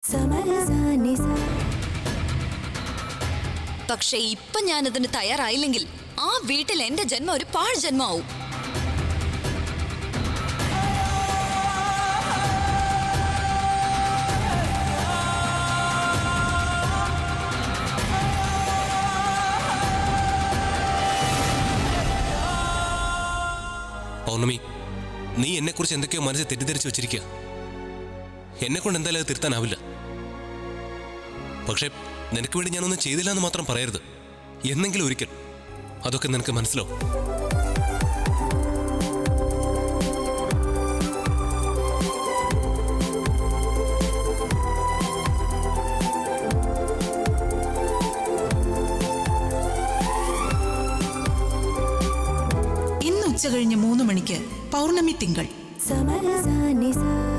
പക്ഷെ ഇപ്പൊ ഞാനതിന് തയ്യാറായില്ലെങ്കിൽ ആ വീട്ടിൽ എന്റെ ജന്മം ഒരു പാഴ് ജന്മാവും പൗർണമി നീ എന്നെക്കുറിച്ച് എന്തൊക്കെയോ മനസ്സിൽ തെറ്റിദ്ധരിച്ച് വെച്ചിരിക്കുക എന്നെ കൊണ്ട് എന്തായാലും അത് തിരുത്താനാവില്ല പക്ഷേ നിനക്ക് വേണ്ടി ഞാനൊന്നും ചെയ്തില്ല എന്ന് മാത്രം പറയരുത് എന്നെങ്കിലും ഒരിക്കൽ അതൊക്കെ നിനക്ക് മനസ്സിലാവും ഇന്ന് ഉച്ച കഴിഞ്ഞ് മൂന്ന് മണിക്ക് പൗർണമി തിങ്കൾ സമരസാനി സാ